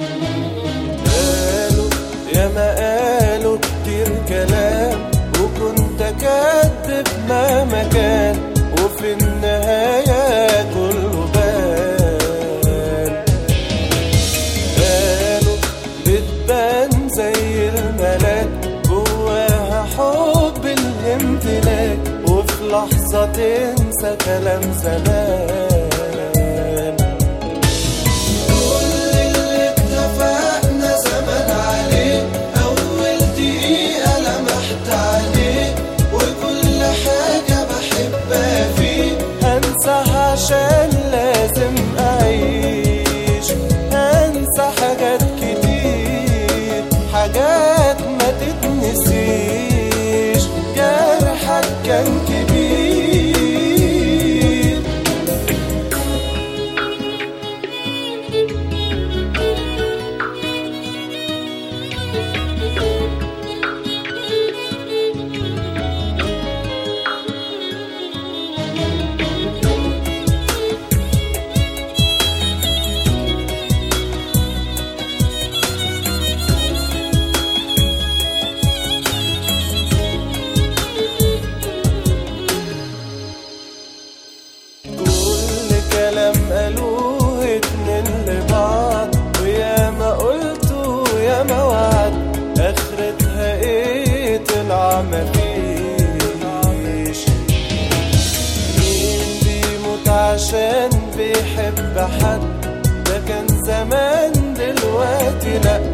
قالوا يا ما قالوا كتير كلام وكنت أكدب مهما كان وفي النهاية كله بان قالوا بتبان زي الملاك جواها حب الامتلاك وفي لحظة تنسى كلام زمان كل اللي اتفقنا زمان عليه أول دقيقة لمحت عليه وكل حاجة بحبها فيه هنساها عشان لازم أعيش هنسى حاجات كتير حاجات ما تتنسيش جرحك كان كبير كل كلام قالوه اتنين لبعض ويا ما قلت ويا ما وعد اخرتها ايه طلع مفيش مين بيموت عشان بيحب حد ده كان زمان دلوقتي لا